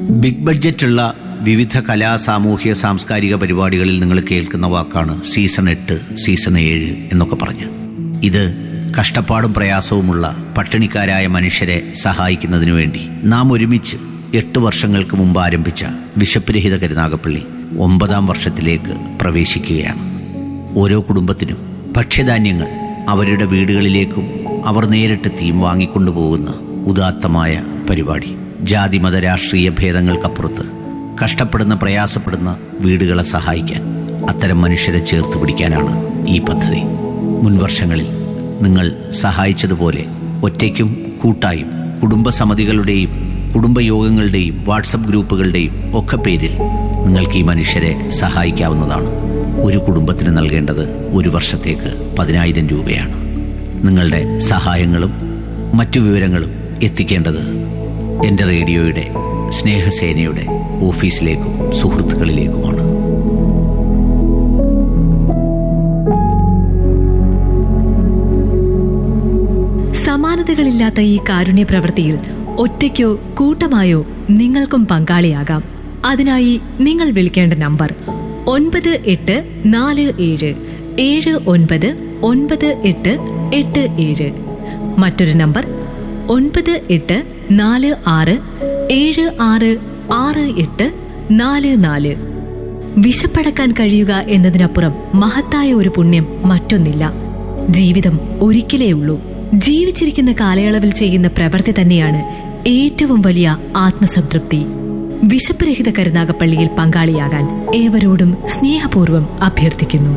big ബഡ്ജറ്റുള്ള വിവിധ കലാ സാമൂഹ്യ സാംസ്കാരിക പരിപാടികളിൽ നിങ്ങൾ കേൾക്കുന്ന വാക്കാണ് സീസൺ എട്ട് സീസൺ ഏഴ് എന്നൊക്കെ പറഞ്ഞ് ഇത് കഷ്ടപ്പാടും പ്രയാസവുമുള്ള പട്ടിണിക്കാരായ മനുഷ്യരെ സഹായിക്കുന്നതിനു വേണ്ടി നാം ഒരുമിച്ച് എട്ട് വർഷങ്ങൾക്ക് മുമ്പ് ആരംഭിച്ച വിശപ്പ് രഹിത കരുനാഗപ്പള്ളി ഒമ്പതാം വർഷത്തിലേക്ക് പ്രവേശിക്കുകയാണ് ഓരോ കുടുംബത്തിനും ഭക്ഷ്യധാന്യങ്ങൾ അവരുടെ വീടുകളിലേക്കും അവർ നേരിട്ടെത്തിയും വാങ്ങിക്കൊണ്ടുപോകുന്ന ഉദാത്തമായ പരിപാടി ജാതി മത രാഷ്ട്രീയ ഭേദങ്ങൾക്കപ്പുറത്ത് കഷ്ടപ്പെടുന്ന പ്രയാസപ്പെടുന്ന വീടുകളെ സഹായിക്കാൻ അത്തരം മനുഷ്യരെ ചേർത്ത് പിടിക്കാനാണ് ഈ പദ്ധതി മുൻവർഷങ്ങളിൽ നിങ്ങൾ സഹായിച്ചതുപോലെ ഒറ്റയ്ക്കും കൂട്ടായും കുടുംബസമിതികളുടെയും കുടുംബയോഗങ്ങളുടെയും വാട്സപ്പ് ഗ്രൂപ്പുകളുടെയും ഒക്കെ പേരിൽ നിങ്ങൾക്ക് ഈ മനുഷ്യരെ സഹായിക്കാവുന്നതാണ് ഒരു കുടുംബത്തിന് നൽകേണ്ടത് ഒരു വർഷത്തേക്ക് പതിനായിരം രൂപയാണ് നിങ്ങളുടെ സഹായങ്ങളും മറ്റു വിവരങ്ങളും എത്തിക്കേണ്ടത് എൻ്റെ റേഡിയോയുടെ സ്നേഹസേനയുടെ ഓഫീസിലേക്കും സുഹൃത്തുക്കളിലേക്കുമാണ് സമാനതകളില്ലാത്ത ഈ കാരുണ്യ പ്രവൃത്തിയിൽ ഒറ്റയ്ക്കോ കൂട്ടമായോ നിങ്ങൾക്കും പങ്കാളിയാകാം അതിനായി നിങ്ങൾ വിളിക്കേണ്ട നമ്പർ ഒൻപത് എട്ട് നാല് ഏഴ് ഏഴ് ഒൻപത് ഒൻപത് എട്ട് എട്ട് ഏഴ് മറ്റൊരു നമ്പർ ഒൻപത് എട്ട് നാല് ആറ് ഏഴ് ആറ് ആറ് എട്ട് നാല് നാല് വിശപ്പടക്കാൻ കഴിയുക എന്നതിനപ്പുറം മഹത്തായ ഒരു പുണ്യം മറ്റൊന്നില്ല ജീവിതം ഒരിക്കലേ ഉള്ളൂ ജീവിച്ചിരിക്കുന്ന കാലയളവിൽ ചെയ്യുന്ന പ്രവൃത്തി തന്നെയാണ് ഏറ്റവും വലിയ ആത്മസംതൃപ്തി വിശപ്പ് രഹിത കരുനാഗപ്പള്ളിയിൽ പങ്കാളിയാകാൻ ഏവരോടും സ്നേഹപൂർവ്വം അഭ്യർത്ഥിക്കുന്നു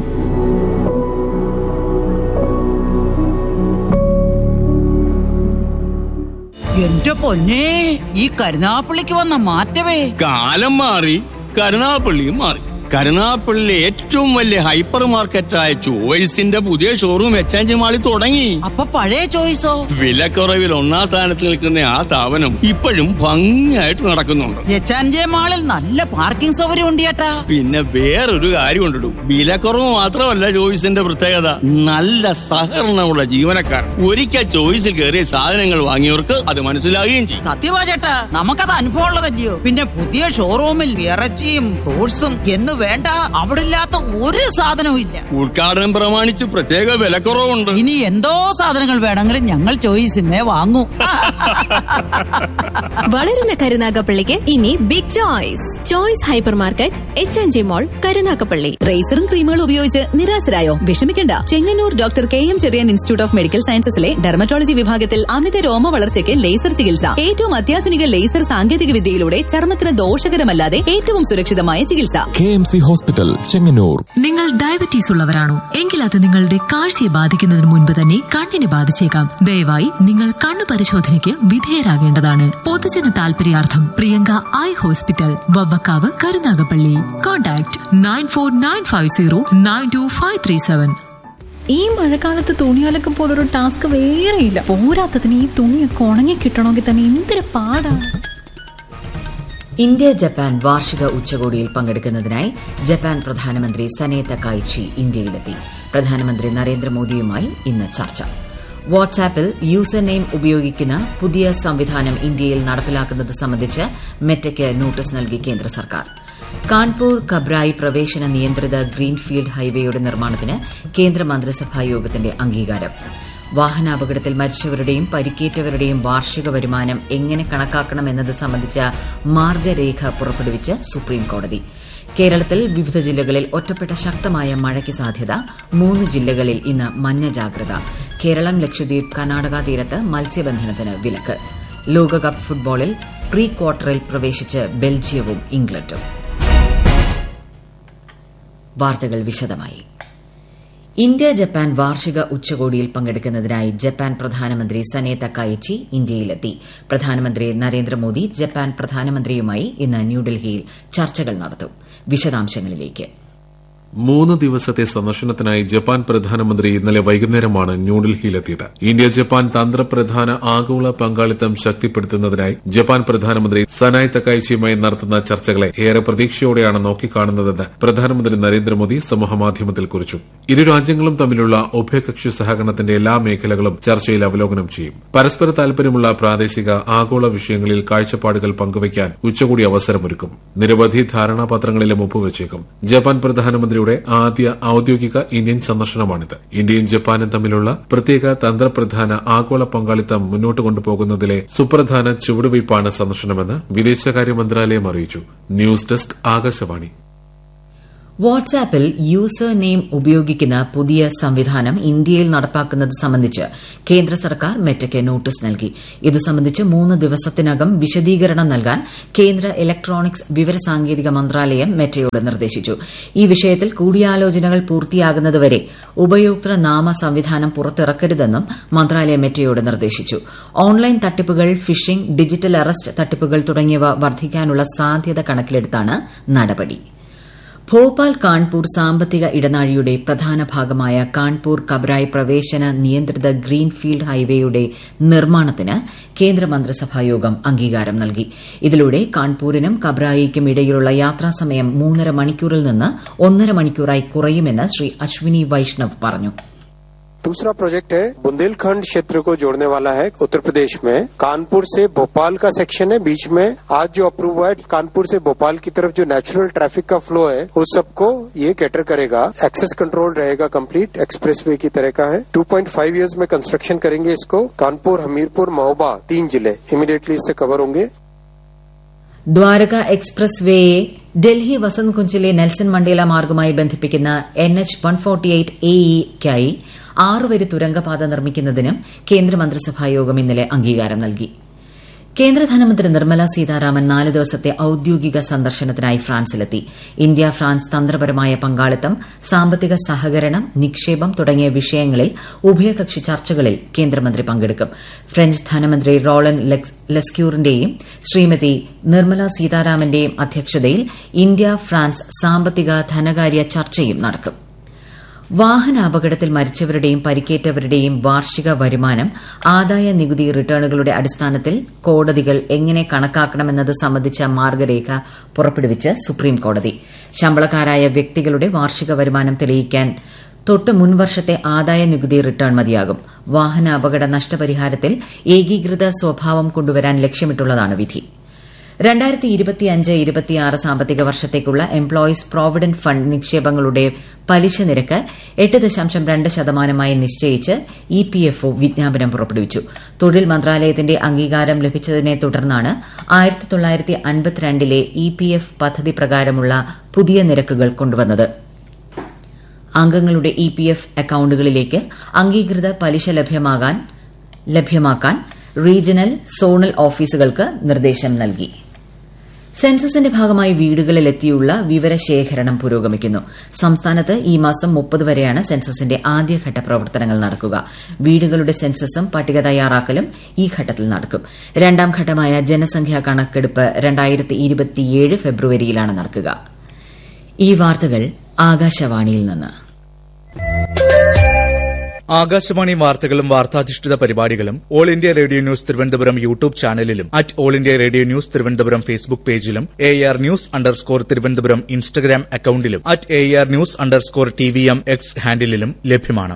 എന്റെ പൊന്നെ ഈ കരുനാപ്പള്ളിക്ക് വന്ന മാറ്റമേ കാലം മാറി കരുനാപ്പള്ളിയും മാറി കരുനാപ്പള്ളിയിലെ ഏറ്റവും വലിയ ഹൈപ്പർ മാർക്കറ്റായ ചോയ്സിന്റെ പുതിയ ഷോറൂം എക്സ്ചേഞ്ച് മാളിൽ തുടങ്ങി അപ്പൊ പഴയ ചോയ്സോ വിലക്കുറവിൽ ഒന്നാം സ്ഥാനത്ത് നിൽക്കുന്ന ആ സ്ഥാപനം ഇപ്പോഴും ഭംഗിയായിട്ട് നടക്കുന്നുണ്ട് എച്ചാൻജെ മാളിൽ നല്ല പാർക്കിംഗ് സൗകര്യം ഉണ്ട് ചേട്ടാ പിന്നെ വേറൊരു കാര്യം ഉണ്ടിടും വിലക്കുറവ് മാത്രമല്ല ചോയ്സിന്റെ പ്രത്യേകത നല്ല സഹകരണമുള്ള ജീവനക്കാർ ഒരിക്കൽ ചോയ്സിൽ കയറിയ സാധനങ്ങൾ വാങ്ങിയവർക്ക് അത് മനസ്സിലാകുകയും ചെയ്യും സത്യമാ ചേട്ടാ നമുക്കത് അനുഭവം ഉള്ളതല്ലയോ പിന്നെ പുതിയ ഷോറൂമിൽ ഇറച്ചിയും ഫ്രൂട്ട്സും എന്ന് വേണ്ട അവിടെ ഇല്ലാത്ത ഒരു സാധനവും ഇല്ല ഉദ്ഘാടനം പ്രമാണിച്ച് പ്രത്യേക വിലക്കുറവുണ്ട് ഇനി എന്തോ സാധനങ്ങൾ വേണമെങ്കിലും ഞങ്ങൾ ചോയ്സിനെ വാങ്ങൂ വളരുന്ന കരുനാഗപ്പള്ളിക്ക് ഇനി big choice choice hyper market H N G mall Karunagappally റേസറും ക്രീമുകളും ഉപയോഗിച്ച് നിരാശരായോ വിഷമിക്കണ്ട Chengannur doctor K M Cherian institute of medical സയൻസസിലെ ഡെർമറ്റോളജി വിഭാഗത്തിൽ അമിത രോമ വളർച്ചയ്ക്ക് ലേസർ ചികിത്സ ഏറ്റവും അത്യാധുനിക ലേസർ സാങ്കേതിക വിദ്യയിലൂടെ ചർമ്മത്തിന് ദോഷകരമല്ലാതെ ഏറ്റവും സുരക്ഷിതമായ ചികിത്സ K M C hospital Chengannur നിങ്ങൾ ഡയബറ്റീസ് ഉള്ളവരാണോ എങ്കിൽ അത് നിങ്ങളുടെ കാഴ്ചയെ ബാധിക്കുന്നതിന് മുൻപ് തന്നെ കണ്ണിനെ ബാധിച്ചേക്കാം ദയവായി നിങ്ങൾ കണ്ണു പരിശോധനയ്ക്ക് വിധേയരാകേണ്ടതാണ് പൊതുജന താൽപര്യാർത്ഥം Priyanka eye hospital Vavvakkavu Karunagappally contact nine four nine five zero nine two five three seven ഈ മഴക്കാലത്ത് തുണിയലക്കം പോലൊരു ടാസ്ക് വേറെയില്ല പോരാത്തതിന് ഈ തുണിയൊക്കെ ഉണങ്ങി കിട്ടണമെങ്കിൽ തന്നെ എന്തൊരു പാടാണ് ഇന്ത്യ ജപ്പാൻ വാർഷിക ഉച്ചകോടിയിൽ പങ്കെടുക്കുന്നതിനായി ജപ്പാൻ പ്രധാനമന്ത്രി സനെ തക്കായിച്ചി ഇന്ത്യയിലെത്തി പ്രധാനമന്ത്രി നരേന്ദ്രമോദിയുമായി ഇന്ന് ചർച്ച വാട്സാപ്പിൽ യൂസർ നെയിം ഉപയോഗിക്കുന്ന പുതിയ സംവിധാനം ഇന്ത്യയിൽ നടപ്പിലാക്കുന്നത് സംബന്ധിച്ച് മെറ്റയ്ക്ക് നോട്ടീസ് നൽകി കേന്ദ്ര സർക്കാർ കാൺപൂർ കബ്രായി പ്രവേശന നിയന്ത്രിത ഗ്രീൻഫീൽഡ് ഹൈവേയുടെ നിർമ്മാണത്തിന് കേന്ദ്ര മന്ത്രിസഭാ യോഗത്തിന്റെ അംഗീകാരം വാഹനാപകടത്തിൽ മരിച്ചവരുടെയും പരിക്കേറ്റവരുടെയും വാർഷിക വരുമാനം എങ്ങനെ കണക്കാക്കണമെന്നത് സംബന്ധിച്ച മാർഗരേഖ പുറപ്പെടുവിച്ച് സുപ്രീം കോടതി കേരളത്തിൽ വിവിധ ജില്ലകളിൽ ഒറ്റപ്പെട്ട ശക്തമായ മഴയ്ക്ക് സാധ്യത മൂന്ന് ജില്ലകളിൽ ഇന്ന് മഞ്ഞ ജാഗ്രത കേരളം ലക്ഷദ്വീപ് കർണാടക തീരത്ത് മത്സ്യബന്ധനത്തിന് വിലക്ക് ലോകകപ്പ് ഫുട്ബോളിൽ പ്രീ ക്വാർട്ടറിൽ പ്രവേശിച്ച് ബെൽജിയവും ഇംഗ്ലണ്ടും വാർത്തകൾ വിശദമായി ഇന്ത്യ ജപ്പാൻ വാർഷിക ഉച്ചകോടിയിൽ പങ്കെടുക്കുന്നതിനായി ജപ്പാൻ പ്രധാനമന്ത്രി സനെ തക്കായിച്ചി ഇന്ത്യയിലെത്തി പ്രധാനമന്ത്രി നരേന്ദ്രമോദി ജപ്പാൻ പ്രധാനമന്ത്രിയുമായി ഇന്ന് ന്യൂഡൽഹിയിൽ ചർച്ചകൾ നടത്തും വിശദാംശങ്ങളിലേക്ക് മൂന്ന് ദിവസത്തെ സന്ദർശനത്തിനായി ജപ്പാൻ പ്രധാനമന്ത്രി ഇന്നലെ വൈകുന്നേരമാണ് ന്യൂഡൽഹിയിലെത്തിയത് ഇന്ത്യ ജപ്പാൻ തന്ത്രപ്രധാന ആഗോള പങ്കാളിത്തം ശക്തിപ്പെടുത്തുന്നതിനായി ജപ്പാൻ പ്രധാനമന്ത്രി സനായ് തക്കായിച്ചിയുമായി നടത്തുന്ന ചർച്ചകളെ ഏറെ പ്രതീക്ഷയോടെയാണ് നോക്കിക്കാണുന്നതെന്ന് പ്രധാനമന്ത്രി നരേന്ദ്രമോദി സമൂഹമാധ്യമത്തിൽ കുറിച്ചു ഇരു രാജ്യങ്ങളും തമ്മിലുള്ള ഉഭയകക്ഷി സഹകരണത്തിന്റെ എല്ലാ മേഖലകളും ചർച്ചയിൽ അവലോകനം ചെയ്യും പരസ്പര താൽപര്യമുള്ള പ്രാദേശിക ആഗോള വിഷയങ്ങളിൽ കാഴ്ചപ്പാടുകൾ പങ്കുവയ്ക്കാൻ ഉച്ചകൂടി അവസരമൊരുക്കും നിരവധി ധാരണാപത്രങ്ങളിലും ഒപ്പുവച്ചേക്കും ജപ്പാൻ പ്രധാനമന്ത്രിയുടെ ആദ്യ ഔദ്യോഗിക ഇന്ത്യൻ സന്ദർശനമാണിത് ഇന്ത്യയും ജപ്പാനും തമ്മിലുള്ള പ്രത്യേക തന്ത്രപ്രധാന ആഗോള പങ്കാളിത്തം മുന്നോട്ട് കൊണ്ടുപോകുന്നതിലെ സുപ്രധാന ചുവടുവയ്പ്പാണ് സന്ദർശനമെന്ന് വിദേശകാര്യ മന്ത്രാലയം അറിയിച്ചു ന്യൂസ് ഡെസ്ക് ആകാശവാണി വാട്സാപ്പിൽ യൂസർ നെയിം ഉപയോഗിക്കുന്ന പുതിയ സംവിധാനം ഇന്ത്യയിൽ നടപ്പാക്കുന്നത് സംബന്ധിച്ച് കേന്ദ്ര സർക്കാർ മെറ്റയ്ക്ക് നോട്ടീസ് നൽകി ഇത് സംബന്ധിച്ച് മൂന്ന് ദിവസത്തിനകം വിശദീകരണം നൽകാൻ കേന്ദ്ര ഇലക്ട്രോണിക്സ് വിവരസാങ്കേതിക മന്ത്രാലയം മെറ്റയോട് നിർദ്ദേശിച്ചു ഈ വിഷയത്തിൽ കൂടിയാലോചനകൾ പൂർത്തിയാകുന്നതുവരെ ഉപയോക്തൃ നാമ സംവിധാനം പുറത്തിറക്കരുതെന്നും മന്ത്രാലയം മെറ്റയോട് നിർദ്ദേശിച്ചു ഓൺലൈൻ തട്ടിപ്പുകൾ ഫിഷിംഗ് ഡിജിറ്റൽ അറസ്റ്റ് തട്ടിപ്പുകൾ തുടങ്ങിയവ വർദ്ധിക്കാനുള്ള സാധ്യത കണക്കിലെടുത്താണ് നടപടി ഭോപ്പാൽ കാൺപൂർ സാമ്പത്തിക ഇടനാഴിയുടെ പ്രധാന ഭാഗമായ കാൺപൂർ കബ്രായ് പ്രവേശന നിയന്ത്രിത ഗ്രീൻഫീൽഡ് ഹൈവേയുടെ നിർമ്മാണത്തിന് കേന്ദ്രമന്ത്രിസഭായോഗം അംഗീകാരം നൽകി ഇതിലൂടെ കാൺപൂരിനും കബ്രായിക്കും ഇടയിലുള്ള യാത്രാസമയം മൂന്നര മണിക്കൂറിൽ നിന്ന് ഒന്നര മണിക്കൂറായി കുറയുമെന്ന് ശ്രീ അശ്വിനി വൈഷ്ണവ് പറഞ്ഞു दूसरा प्रोजेक्ट है बुंदेलखंड क्षेत्र को जोड़ने वाला है उत्तर प्रदेश में कानपुर से भोपाल का सेक्शन है बीच में आज जो अप्रूव हुआ है कानपुर से भोपाल की तरफ जो नेचुरल ट्रैफिक का फ्लो है उस सबको ये कैटर करेगा एक्सेस कंट्रोल रहेगा कंप्लीट एक्सप्रेस वे की तरह का है 2.5 इयर्स में कंस्ट्रक्शन करेंगे इसको कानपुर हमीरपुर महोबा तीन जिले इमीडिएटली इससे कवर होंगे ദ്വാരക എക്സ്പ്രസ് വേയെ ഡൽഹി വസന്ത് കുഞ്ചിലെ നെൽസൺ മണ്ടേല മാർഗുമായി ബന്ധിപ്പിക്കുന്ന N H one forty eight A ഇക്കായി ആറുവരി തുരങ്കപാത നിർമ്മിക്കുന്നതിനും കേന്ദ്രമന്ത്രിസഭായോഗം ഇന്നലെ അംഗീകാരം നൽകി കേന്ദ്ര ധനമന്ത്രി നിർമ്മല സീതാരാമൻ നാല് ദിവസത്തെ ഔദ്യോഗിക സന്ദർശനത്തിനായി ഫ്രാൻസിലെത്തി ഇന്ത്യ ഫ്രാൻസ് തന്ത്രപരമായ പങ്കാളിത്തം സാമ്പത്തിക സഹകരണം നിക്ഷേപം തുടങ്ങിയ വിഷയങ്ങളിൽ ഉഭയകക്ഷി ചർച്ചകളിൽ കേന്ദ്രമന്ത്രി പങ്കെടുക്കും ഫ്രഞ്ച് ധനമന്ത്രി റോളൻ ലെസ്ക്യൂറിന്റെയും ശ്രീമതി നിർമ്മല സീതാരാമന്റെയും അധ്യക്ഷതയിൽ ഇന്ത്യ ഫ്രാൻസ് സാമ്പത്തിക ധനകാര്യ ചർച്ചയും നടക്കും വാഹനാപകടത്തിൽ മരിച്ചവരുടെയും പരിക്കേറ്റവരുടെയും വാർഷിക വരുമാനം ആദായ നികുതി റിട്ടേണുകളുടെ അടിസ്ഥാനത്തിൽ കോടതികൾ എങ്ങനെ കണക്കാക്കണമെന്നത് സംബന്ധിച്ച മാർഗരേഖ പുറപ്പെടുവിച്ച് സുപ്രീംകോടതി ശമ്പളക്കാരായ വ്യക്തികളുടെ വാർഷിക വരുമാനം തെളിയിക്കാൻ തൊട്ട് മുൻവർഷത്തെ ആദായ നികുതി റിട്ടേൺ മതിയാകും വാഹന അപകട നഷ്ടപരിഹാരത്തിൽ ഏകീകൃത സ്വഭാവം കൊണ്ടുവരാൻ ലക്ഷ്യമിട്ടുള്ളതാണ് വിധി രണ്ടായിരത്തി ഇരുപത്തിയഞ്ച് ഇരുപത്തിയാറ് സാമ്പത്തിക വർഷത്തേക്കുള്ള എംപ്ലോയീസ് പ്രോവിഡന്റ് ഫണ്ട് നിക്ഷേപങ്ങളുടെ പലിശ നിരക്ക് എട്ട് ദശാംശം രണ്ട് ശതമാനമായി നിശ്ചയിച്ച് ഇ പി എഫ് ഒ വിജ്ഞാപനം പുറപ്പെടുവിച്ചു തൊഴിൽ മന്ത്രാലയത്തിന്റെ അംഗീകാരം ലഭിച്ചതിനെ തുടർന്നാണ് ആയിരത്തി തൊള്ളായിരത്തി അൻപത്തിരണ്ടിലെ ഇ പി എഫ് പദ്ധതി പ്രകാരമുള്ള പുതിയ നിരക്കുകൾ കൊണ്ടുവന്നത് അംഗങ്ങളുടെ ഇ പി എഫ് അക്കൌണ്ടുകളിലേക്ക് അംഗീകൃത പലിശ ലഭ്യമാക്കാൻ റീജിയണൽ സോണൽ ഓഫീസുകൾക്ക് നിർദ്ദേശം നൽകി സെൻസസിന്റെ ഭാഗമായി വീടുകളിലെത്തിയുള്ള വിവരശേഖരണം പുരോഗമിക്കുന്നു സംസ്ഥാനത്ത് ഈ മാസം മുപ്പത് വരെയാണ് സെൻസസിന്റെ ആദ്യഘട്ട പ്രവർത്തനങ്ങൾ നടക്കുക വീടുകളുടെ സെൻസസും പട്ടിക തയ്യാറാക്കലും ഈ ഘട്ടത്തിൽ നടക്കും രണ്ടാം ഘട്ടമായ ജനസംഖ്യാ കണക്കെടുപ്പ് രണ്ടായിരത്തി ഫെബ്രുവരിയിലാണ് നടക്കുക ഈ വാർത്തകൾ ആകാശവാണിയിൽ നിന്ന് ആകാശവാണി വാർത്തകളും വാർത്താധിഷ്ഠിത പരിപാടികളും All India Radio news Thiruvananthapuram YouTube ചാനലിലും at All India Radio news Thiruvananthapuram Facebook പേജിലും A R news underscore Thiruvananthapuram Instagram അക്കൌണ്ടിലും at A R news underscore T V M X ഹാൻഡിലും ലഭ്യമാണ്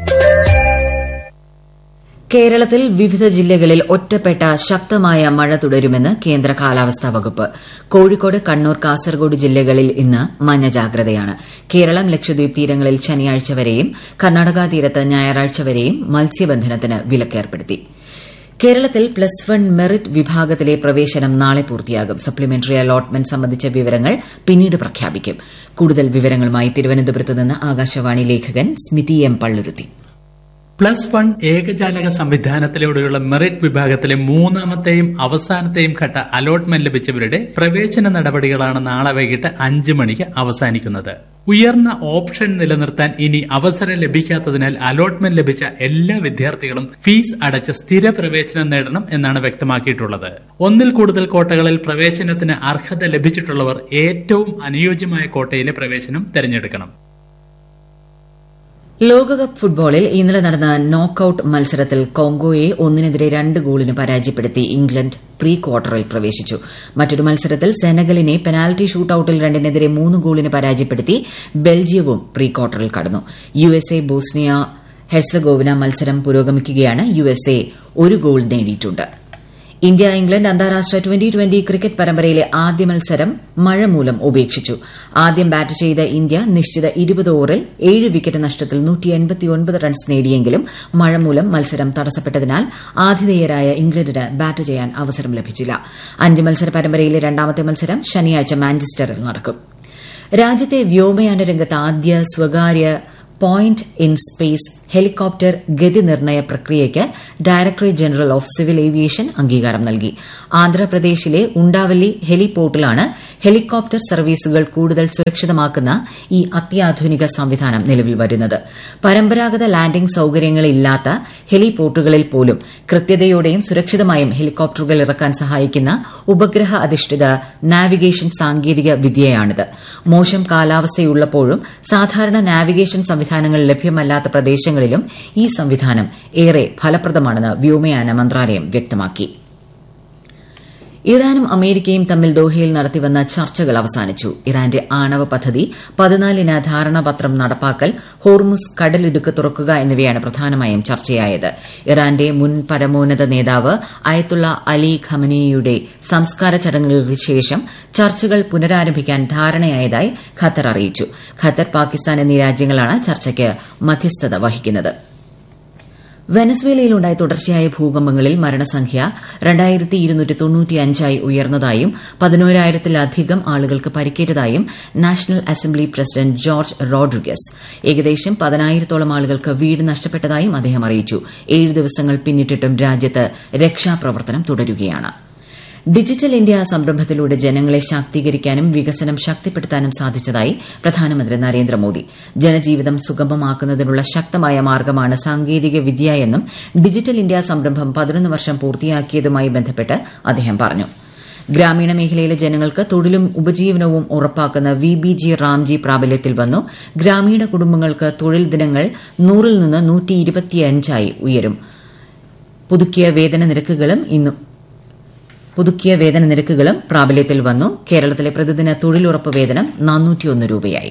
കേരളത്തിൽ വിവിധ ജില്ലകളിൽ ഒറ്റപ്പെട്ട ശക്തമായ മഴ തുടരുമെന്ന് കേന്ദ്ര കാലാവസ്ഥാ വകുപ്പ് കോഴിക്കോട് കണ്ണൂർ കാസർഗോഡ് ജില്ലകളിൽ ഇന്ന് മഞ്ഞ ജാഗ്രതയാണ് കേരളം ലക്ഷദ്വീപ് തീരങ്ങളിൽ ശനിയാഴ്ച വരെയും കർണാടക തീരത്ത് ഞായറാഴ്ച വരെയും മത്സ്യബന്ധനത്തിന് വിലക്കേർപ്പെടുത്തി കേരളത്തിൽ പ്ലസ് വൺ മെറിറ്റ് വിഭാഗത്തിലെ പ്രവേശനം നാളെ പൂർത്തിയാകും സപ്ലിമെന്ററി അലോട്ട്മെന്റ് സംബന്ധിച്ച വിവരങ്ങൾ പിന്നീട് പ്രഖ്യാപിക്കും കൂടുതൽ വിവരങ്ങളുമായി തിരുവനന്തപുരത്ത് നിന്ന് ആകാശവാണി ലേഖകൻ Smithi M Palluruthy plus one ഏകജാലക സംവിധാനത്തിലൂടെയുള്ള മെറിറ്റ് വിഭാഗത്തിലെ മൂന്നാമത്തെയും അവസാനത്തെയും ഘട്ട അലോട്ട്മെന്റ് ലഭിച്ചവരുടെ പ്രവേശന നടപടികളാണ് നാളെ വൈകിട്ട് അഞ്ച് മണിക്ക് അവസാനിക്കുന്നത് ഉയർന്ന ഓപ്ഷൻ നിലനിർത്താൻ ഇനി അവസരം ലഭിക്കാത്തതിനാൽ അലോട്ട്മെന്റ് ലഭിച്ച എല്ലാ വിദ്യാർത്ഥികളും ഫീസ് അടച്ച് സ്ഥിര പ്രവേശനം നേടണം എന്നാണ് വ്യക്തമാക്കിയിട്ടുള്ളത് ഒന്നിൽ കൂടുതൽ കോട്ടകളിൽ പ്രവേശനത്തിന് അർഹത ലഭിച്ചിട്ടുള്ളവർ ഏറ്റവും അനുയോജ്യമായ കോട്ടയിലെ പ്രവേശനം തിരഞ്ഞെടുക്കണം ലോകകപ്പ് ഫുട്ബോളിൽ ഇന്നലെ നടന്ന നോക്കൌട്ട് മത്സരത്തിൽ കോങ്കോയെ ഒന്നിനെതിരെ രണ്ട് ഗോളിന് പരാജയപ്പെടുത്തി ഇംഗ്ലണ്ട് പ്രീ ക്വാർട്ടറിൽ പ്രവേശിച്ചു മറ്റൊരു മത്സരത്തിൽ സെനഗലിനെ പെനാൽറ്റി ഷൂട്ടൌട്ടിൽ രണ്ടിനെതിരെ മൂന്ന് ഗോളിന് പരാജയപ്പെടുത്തി ബെൽജിയവും പ്രീ ക്വാർട്ടറിൽ കടന്നു യുഎസ്എ ബോസ്നിയ ഹെർസഗോവിന മത്സരം പുരോഗമിക്കുകയാണ് യുഎസ്എ ഒരു ഗോൾ നേടിയിട്ടുണ്ട് ഇന്ത്യ ഇംഗ്ലണ്ട് അന്താരാഷ്ട്ര ട്വന്റി ട്വന്റി ക്രിക്കറ്റ് പരമ്പരയിലെ ആദ്യ മത്സരം മഴ മൂലം ഉപേക്ഷിച്ചു ആദ്യം ബാറ്റ് ചെയ്ത ഇന്ത്യ നിശ്ചിത ഇരുപത് ഓവറിൽ ഏഴ് വിക്കറ്റ് നഷ്ടത്തിൽ റൺസ് നേടിയെങ്കിലും മഴ മൂലം മത്സരം തടസ്സപ്പെട്ടതിനാൽ ആതിഥേയരായ ഇംഗ്ലണ്ടിന് ബാറ്റ് ചെയ്യാൻ അവസരം ലഭിച്ചില്ല അഞ്ച് മത്സര പരമ്പരയിലെ രണ്ടാമത്തെ മത്സരം ശനിയാഴ്ച മാഞ്ചസ്റ്ററിൽ നടക്കും രാജ്യത്തെ വ്യോമയാന രംഗത്ത് ആദ്യ സ്വകാര്യ പോയിന്റ് ഇൻ സ്പേസ് ഹെലികോപ്റ്റർ ഗതി നിർണയ പ്രക്രിയയ്ക്ക് directorate general of civil aviation അംഗീകാരം നൽകി ആന്ധ്രാപ്രദേശിലെ ഉണ്ടാവല്ലി ഹെലിപോർട്ടിലാണ് ഹെലികോപ്റ്റർ സർവീസുകൾ കൂടുതൽ സുരക്ഷിതമാക്കുന്ന ഈ അത്യാധുനിക സംവിധാനം നിലവിൽ വരുന്നത് പരമ്പരാഗത ലാൻഡിംഗ് സൌകര്യങ്ങളില്ലാത്ത ഹെലിപോർട്ടുകളിൽ പോലും കൃത്യതയോടെയും സുരക്ഷിതമായും ഹെലികോപ്റ്ററുകൾ ഇറക്കാൻ സഹായിക്കുന്ന ഉപഗ്രഹ അധിഷ്ഠിത നാവിഗേഷൻ സാങ്കേതിക വിദ്യയാണിത് മോശം കാലാവസ്ഥയുള്ളപ്പോഴും സാധാരണ നാവിഗേഷൻ സംവിധാനങ്ങൾ ലഭ്യമല്ലാത്ത പ്രദേശങ്ങളിലും ഈ സംവിധാനം ഏറെ ഫലപ്രദമാണെന്ന് വ്യോമയാന മന്ത്രാലയം വ്യക്തമാക്കി ഇറാനും അമേരിക്കയും തമ്മിൽ ദോഹയിൽ നടത്തിവന്ന ചർച്ചകൾ അവസാനിച്ചു ഇറാന്റെ ആണവ പദ്ധതി പതിനാലിന് ധാരണാപത്രം നടപ്പാക്കൽ ഹോർമുസ് കടലിടുക്ക് തുറക്കുക എന്നിവയാണ് പ്രധാനമായും ചർച്ചയായത് ഇറാന്റെ മുൻ പരമോന്നത നേതാവ് അയത്തുള്ള അലി ഖമനിയുടെ സംസ്കാര ചടങ്ങുകൾക്ക് ശേഷം ചർച്ചകൾ പുനരാരംഭിക്കാൻ ധാരണയായതായി ഖത്തർ അറിയിച്ചു ഖത്തർ പാകിസ്ഥാൻ എന്നീ രാജ്യങ്ങളാണ് ചർച്ചയ്ക്ക് മധ്യസ്ഥത വഹിക്കുന്നത് വെനസ്വേലയിലുണ്ടായ തുടർച്ചയായ ഭൂകമ്പങ്ങളിൽ മരണസംഖ്യ രണ്ടായിരത്തി ഇരുന്നൂറ്റി തൊണ്ണൂറ്റിയഞ്ചായി ഉയർന്നതായും പതിനോരായിരത്തിലധികം ആളുകൾക്ക് പരിക്കേറ്റതായും national assembly president Jorge Rodriguez ഏകദേശം പതിനായിരത്തോളം ആളുകൾക്ക് വീട് നഷ്ടപ്പെട്ടതായും അദ്ദേഹം അറിയിച്ചു ഏഴ് ദിവസങ്ങൾ പിന്നിട്ടിട്ടും രാജ്യത്ത് രക്ഷാപ്രവർത്തനം തുടരുകയാണ് ഡിജിറ്റൽ ഇന്ത്യ സംരംഭത്തിലൂടെ ജനങ്ങളെ ശാക്തീകരിക്കാനും വികസനം ശക്തിപ്പെടുത്താനും സാധിച്ചതായി പ്രധാനമന്ത്രി നരേന്ദ്രമോദി ജനജീവിതം സുഗമമാക്കുന്നതിനുള്ള ശക്തമായ മാർഗമാണ് സാങ്കേതിക വിദ്യ എന്നും ഡിജിറ്റൽ ഇന്ത്യ സംരംഭം പതിനൊന്ന് വർഷം പൂർത്തിയാക്കിയതുമായി ബന്ധപ്പെട്ട് അദ്ദേഹം പറഞ്ഞു ഗ്രാമീണ മേഖലയിലെ ജനങ്ങൾക്ക് തൊഴിലും ഉപജീവനവും ഉറപ്പാക്കുന്ന വി ബി ജി റാംജി പ്രാബല്യത്തിൽ വന്നു ഗ്രാമീണ കുടുംബങ്ങൾക്ക് തൊഴിൽ ദിനങ്ങൾ നൂറിൽ നിന്ന് നൂറ്റി ഇരുപത്തിയഞ്ചായി ഉയരും പുതുക്കിയ വേതന നിരക്കുകളും ഇന്നും പുതുക്കിയ വേതന നിരക്കുകളും പ്രാബല്യത്തിൽ വന്നു കേരളത്തിലെ പ്രതിദിന തൊഴിലുറപ്പ് വേതനം നാനൂറ്റിയൊന്ന് രൂപയായി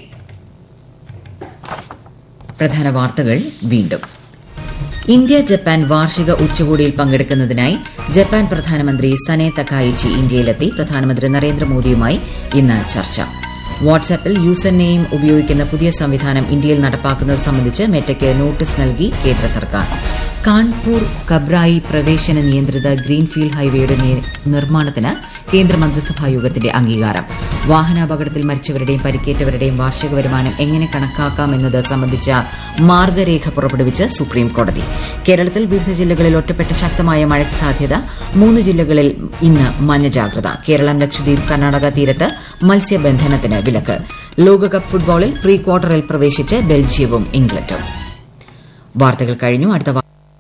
പ്രധാന വാർത്തകൾ വീണ്ടും ഇന്ത്യ ജപ്പാൻ വാർഷിക ഉച്ചകോടിയിൽ പങ്കെടുക്കുന്നതിനായി ജപ്പാൻ പ്രധാനമന്ത്രി സനെ തക്കായിച്ചി ഇന്ത്യയിലെത്തി പ്രധാനമന്ത്രി നരേന്ദ്രമോദിയുമായി ഇന്ന് ചർച്ച വാട്സാപ്പിൽ യൂസർ നെയിം ഉപയോഗിക്കുന്ന പുതിയ സംവിധാനം ഇന്ത്യയിൽ നടപ്പാക്കുന്നത് സംബന്ധിച്ച് മെറ്റയ്ക്ക് നോട്ടീസ് നൽകി കേന്ദ്ര സർക്കാർ കാൺപൂർ കബ്രായി പ്രവേശന നിയന്ത്രിത ഗ്രീൻഫീൽഡ് ഹൈവേയുടെ നിർമ്മാണത്തിന് കേന്ദ്ര മന്ത്രിസഭാ യോഗത്തിന്റെ അംഗീകാരം വാഹനാപകടത്തിൽ മരിച്ചവരുടെയും പരിക്കേറ്റവരുടെയും വാർഷിക വരുമാനം എങ്ങനെ കണക്കാക്കാമെന്നത് സംബന്ധിച്ച മാർഗരേഖ പുറപ്പെടുവിച്ച് സുപ്രീം കോടതി കേരളത്തിൽ വിവിധ ജില്ലകളിൽ ഒറ്റപ്പെട്ട ശക്തമായ മഴയ്ക്ക് സാധ്യത മൂന്ന് ജില്ലകളിൽ ഇന്ന് മഞ്ഞ ജാഗ്രത കേരളം ലക്ഷദ്വീപ് കർണാടക തീരത്ത് മത്സ്യബന്ധനത്തിന് വിലക്ക് ലോകകപ്പ് ഫുട്ബോളിൽ പ്രീ ക്വാർട്ടറിൽ പ്രവേശിച്ച് ബെൽജിയവും ഇംഗ്ലണ്ടും വാർത്തകൾ കഴിഞ്ഞു അടുത്ത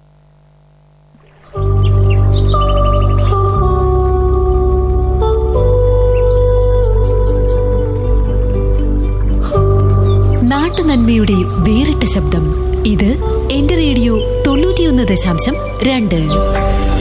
നാട്ടുനന്മയുടെ വേറിട്ട ശബ്ദം ഇത് എന്റെ റേഡിയോ തൊണ്ണൂറ്റിയൊന്ന് ദശാംശം രണ്ട്